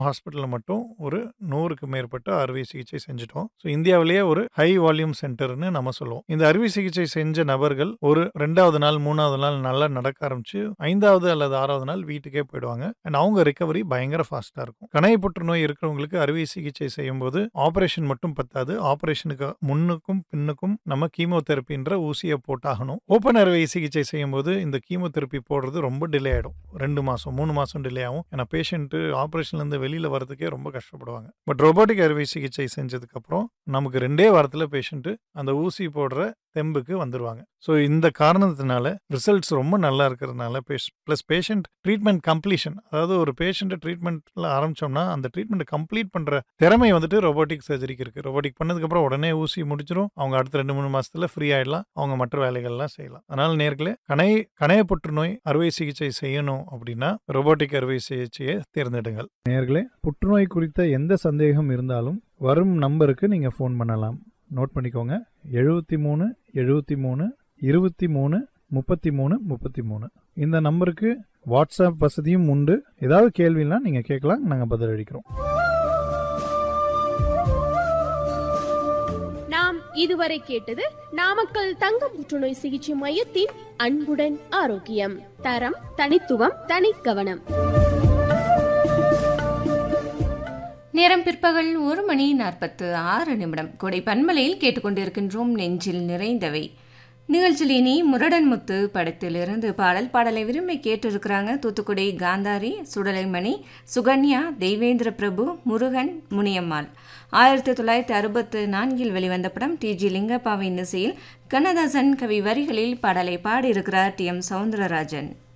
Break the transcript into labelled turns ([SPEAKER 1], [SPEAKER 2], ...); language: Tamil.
[SPEAKER 1] ஹாஸ்பிட்டல்ல மட்டும் ஒரு 100க்கு மேற்பட்ட அறுவை சிகிச்சை செஞ்சுட்டோம். ஸோ இந்தியாவிலேயே ஒரு ஹை வால்யூம் சென்டர்ன்னு நம்ம சொல்லுவோம். இந்த அறுவை சிகிச்சை செஞ்ச நபர்கள் ஒரு 2வது நாள், 3வது நாள் நல்லா நடக்க ஆரம்பிச்சு 5வது அல்லது 6வது நாள் வீட்டுக்கே போயிடுவாங்க. அண்ட் அவங்க ரிகவரி பயங்கர ஃபாஸ்ட்டா இருக்கும். கணைய புற்றுநோய் இருக்கிறவங்களுக்கு அறுவை சிகிச்சை செய்யும்போது ஆப்பரேஷன் மட்டும் பத்தாது. ஆப்பரேஷனுக்கு முன்னுக்கும், பின்னுக்கும் நம்ம கீமோதெரபின்ற ஊசிய போட்டாகணும். ஓப்பன் அறுவை சிகிச்சை செய்யும்போது இந்த கீமோதெரபி போடுறது ரொம்ப டிலே ஆயிடும். 2 மாசம், 3 மாசம் டிலே ஆகும். ஏன்னா பேஷண்ட் ஆப்பரேஷன்லேருந்து வெளியில வரதுக்கே ரொம்ப கஷ்டப்படுவாங்க. பட் ரோபோட்டிக் அறுவை சிகிச்சை செஞ்சதுக்கு அப்புறம் நமக்கு 2டே வாரத்துல பேஷண்ட் அந்த ஊசி போடுற தெம்புக்கு வந்துருவாங்க. ஸோ இந்த காரணத்தினால ரிசல்ட்ஸ் ரொம்ப நல்லா இருக்கிறதுனால பேஷ் பிளஸ் பேஷண்ட் ட்ரீட்மெண்ட் கம்ப்ளீஷன் அதாவது ஒரு பேஷண்ட்ட ட்ரீட்மெண்ட்ல ஆரம்பிச்சோம்னா, அந்த ட்ரீட்மெண்ட்ட கம்ப்ளீட் பண்ற திறமை வந்துட்டு ரோபோட்டிக் சர்ஜரிக்கு இருக்கு. ரோபோட்டிக் பண்ணதுக்கப்புறம் உடனே ஊசி முடிச்சிரும். அவங்க அடுத்த 2, 3 மாசத்துல ஃப்ரீ ஆயிடலாம். அவங்க மற்ற வேலைகள்லாம் செய்யலாம். அதனால நேயர்களே கணை கணைய புற்றுநோய் அறுவை சிகிச்சை செய்யணும் அப்படின்னா, ரோபோட்டிக் அறுவை சிகிச்சையை தேர்ந்தெடுங்கள்.
[SPEAKER 2] நேயர்களே புற்றுநோய் குறித்த எந்த சந்தேகம் இருந்தாலும் வரும் நம்பருக்கு நீங்க ஃபோன் பண்ணலாம். நோட் பண்ணிக்கோங்க. 73 73 23 33 33 இந்த நம்பருக்கு வாட்ஸ்அப் வசதியும் உண்டு. ஏதாவது கேள்வினா நீங்க கேட்கலாம். நாங்க பதிலளிக்கிறோம்.
[SPEAKER 3] நாம் இதுவரை கேட்டது நாமக்கல் தங்க புற்றுநோய் சிகிச்சை மையத்தின் அன்புடன் ஆரோக்கியம் தரம் தனித்துவம் தனிக்கவனம்
[SPEAKER 4] நேரம் பிற்பகல் ஒரு மணி நாற்பத்து ஆறு நிமிடம் கொடை பன்மலையில் கேட்டுக்கொண்டிருக்கின்றோம் நெஞ்சில் நிறைந்தவை நிகழ்ச்சியில் இனி முரடன் முத்து படத்திலிருந்து பாடல் பாடலை விரும்பி கேட்டிருக்கிறாங்க தூத்துக்குடி காந்தாரி சுடலைமணி சுகன்யா தெய்வேந்திர பிரபு முருகன் முனியம்மாள் ஆயிரத்தி தொள்ளாயிரத்தி அறுபத்து நான்கில் வெளிவந்த படம் டி ஜி லிங்கப்பாவின் இசையில் கண்ணதாசன் கவி வரிகளில் பாடலை பாடியிருக்கிறார் டி எம் சவுந்தரராஜன்